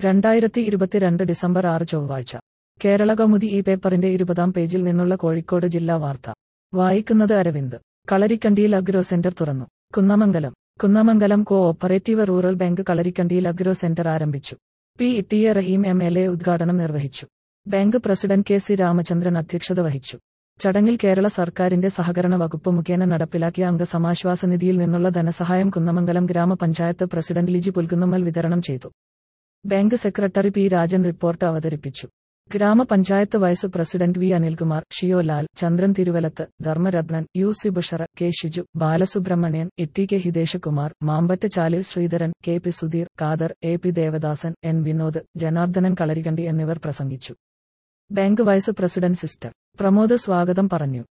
രണ്ടായിരത്തി ഇരുപത്തിരണ്ട് ഡിസംബർ ആറ് ചൊവ്വാഴ്ച കേരള കൗമുദി ഈ പേപ്പറിന്റെ ഇരുപതാം പേജിൽ നിന്നുള്ള കോഴിക്കോട് ജില്ലാ വാർത്ത വായിക്കുന്നത് അരവിന്ദ് കളരിക്കണ്ടിയിൽ അഗ്രോ സെന്റർ തുറന്നു Kunnamangalam Kunnamangalam cooperative rural bank കളരിക്കണ്ടിയിൽ അഗ്രോ സെന്റർ ആരംഭിച്ചു P T A Rahim M L A ഉദ്ഘാടനം നിർവഹിച്ചു bank president K C Ramachandran അധ്യക്ഷത വഹിച്ചു ചടങ്ങിൽ കേരള സർക്കാരിന്റെ സഹകരണ വകുപ്പ് മുഖേന നടപ്പിലാക്കിയ അംഗസമാശ്വാസ നിധിയിൽ നിന്നുള്ള ധനസഹായം കുന്നമംഗലം ഗ്രാമപഞ്ചായത്ത് പ്രസിഡന്റ് ലിജി പുൽകുന്നമ്മൽ വിതരണം ചെയ്തു bank secretary P Rajan report അവതരിപ്പിച്ചു ഗ്രാമപഞ്ചായത്ത് vice president V Anilkumar Shiyolal Chandran Thiruvalath Dharmarathnan U C Bushara K Shiju Balasubramanian Itty K Hiteshkumar Mampatta Chalil Sreedharan K P Sudheer Khader A P Devadasan N Vinod Janardhanan Kalarikandi എന്നിവർ പ്രസംഗിച്ചു bank vice president sister Pramod സ്വാഗതം പറഞ്ഞു